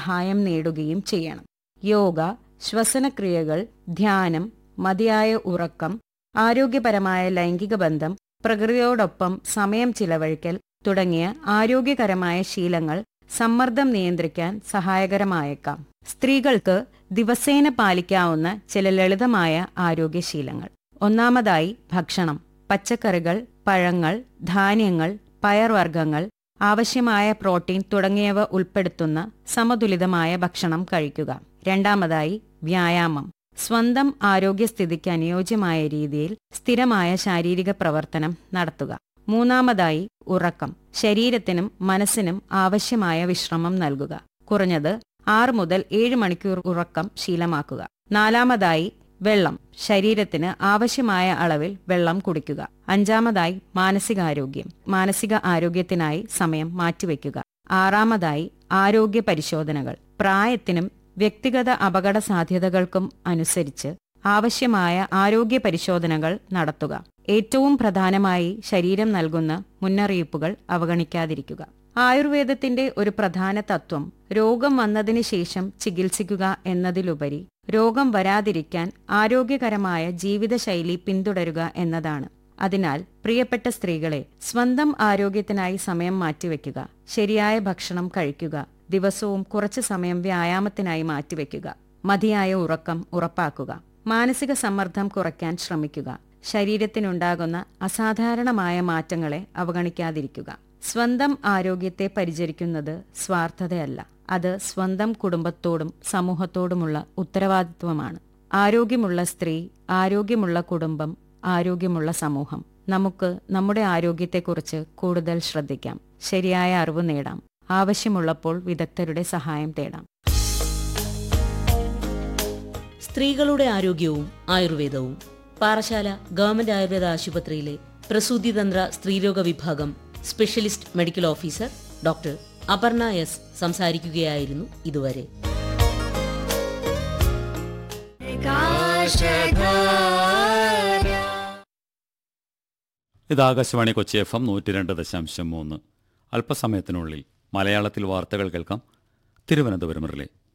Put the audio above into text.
സഹായം നേടുകയും ചെയ്യണം യോഗ ശ്വസനക്രിയകൾ ധ്യാനം മതിയായ ഉറക്കം ആരോഗ്യപരമായ ലൈംഗിക ബന്ധം പ്രകൃതിയോടൊപ്പം സമയം ചിലവഴിക്കൽ തുടങ്ങിയ ആരോഗ്യകരമായ ശീലങ്ങൾ സമ്മർദ്ദം നിയന്ത്രിക്കാൻ സഹായകരമായേക്കാം സ്ത്രീകൾക്ക് ദിവസേന പാലിക്കാവുന്ന ചില ലളിതമായ ആരോഗ്യശീലങ്ങൾ ഒന്നാമതായി ഭക്ഷണം പച്ചക്കറികൾ പഴങ്ങൾ ധാന്യങ്ങൾ പയർവർഗ്ഗങ്ങൾ ആവശ്യമായ പ്രോട്ടീൻ തുടങ്ങിയവ ഉൾപ്പെടുത്തുന്ന സമതുലിതമായ ഭക്ഷണം കഴിക്കുക രണ്ടാമതായി വ്യായാമം സ്വന്തം ആരോഗ്യസ്ഥിതിക്ക് അനുയോജ്യമായ രീതിയിൽ സ്ഥിരമായ ശാരീരിക പ്രവർത്തനം നടത്തുക മൂന്നാമതായി ഉറക്കം ശരീരത്തിനും മനസ്സിനും ആവശ്യമായ വിശ്രമം നൽകുക കുറഞ്ഞത് ആറ് മുതൽ ഏഴ് മണിക്കൂർ ഉറക്കം ശീലമാക്കുക നാലാമതായി വെള്ളം ശരീരത്തിന് ആവശ്യമായ അളവിൽ വെള്ളം കുടിക്കുക അഞ്ചാമതായി മാനസികാരോഗ്യം മാനസിക ആരോഗ്യത്തിനായി സമയം മാറ്റിവെക്കുക ആറാമതായി ആരോഗ്യ പരിശോധനകൾ പ്രായത്തിനും വ്യക്തിഗത അപകട സാധ്യതകൾക്കും അനുസരിച്ച് ആവശ്യമായ ആരോഗ്യ പരിശോധനകൾ നടത്തുക ഏറ്റവും പ്രധാനമായി ശരീരം നൽകുന്ന മുന്നറിയിപ്പുകൾ അവഗണിക്കാതിരിക്കുക ആയുർവേദത്തിന്റെ ഒരു പ്രധാന തത്വം രോഗം വന്നതിന് ശേഷം ചികിത്സിക്കുക എന്നതിലുപരി രോഗം വരാതിരിക്കാൻ ആരോഗ്യകരമായ ജീവിതശൈലി പിന്തുടരുക എന്നതാണ് അതിനാൽ പ്രിയപ്പെട്ട സ്ത്രീകളെ സ്വന്തം ആരോഗ്യത്തിനായി സമയം മാറ്റിവെക്കുക ശരിയായ ഭക്ഷണം കഴിക്കുക ദിവസവും കുറച്ചു സമയം വ്യായാമത്തിനായി മാറ്റിവെക്കുക മതിയായ ഉറക്കം ഉറപ്പാക്കുക മാനസിക സമ്മർദ്ദം കുറയ്ക്കാൻ ശ്രമിക്കുക ശരീരത്തിനുണ്ടാകുന്ന അസാധാരണമായ മാറ്റങ്ങളെ അവഗണിക്കാതിരിക്കുക സ്വന്തം ആരോഗ്യത്തെ പരിചരിക്കുന്നത് സ്വാർത്ഥതയല്ല അത് സ്വന്തം കുടുംബത്തോടും സമൂഹത്തോടുമുള്ള ഉത്തരവാദിത്വമാണ് ആരോഗ്യമുള്ള സ്ത്രീ ആരോഗ്യമുള്ള കുടുംബം ആരോഗ്യമുള്ള സമൂഹം നമുക്ക് നമ്മുടെ ആരോഗ്യത്തെക്കുറിച്ച് കൂടുതൽ ശ്രദ്ധിക്കാം ശരിയായ അറിവ് നേടാം ആവശ്യമുള്ളപ്പോൾ വിദഗ്ധരുടെ സഹായം തേടാം സ്ത്രീകളുടെ ആരോഗ്യവും ആയുർവേദവും പാറശാല ഗവൺമെന്റ് ആയുർവേദ ആശുപത്രിയിലെ പ്രസൂതിതന്ത്ര സ്ത്രീരോഗ വിഭാഗം specialist medical officer doctor Aparna S സംസാരിക്കുകയായിരുന്നു ഇതുവരെ ഇത് ആകാശവാണി കൊച്ചി എഫ് എം നൂറ്റി രണ്ട് ദശാംശം മൂന്ന് അല്പസമയത്തിനുള്ളിൽ മലയാളത്തിൽ വാർത്തകൾ കേൾക്കാം തിരുവനന്തപുരം റിലേ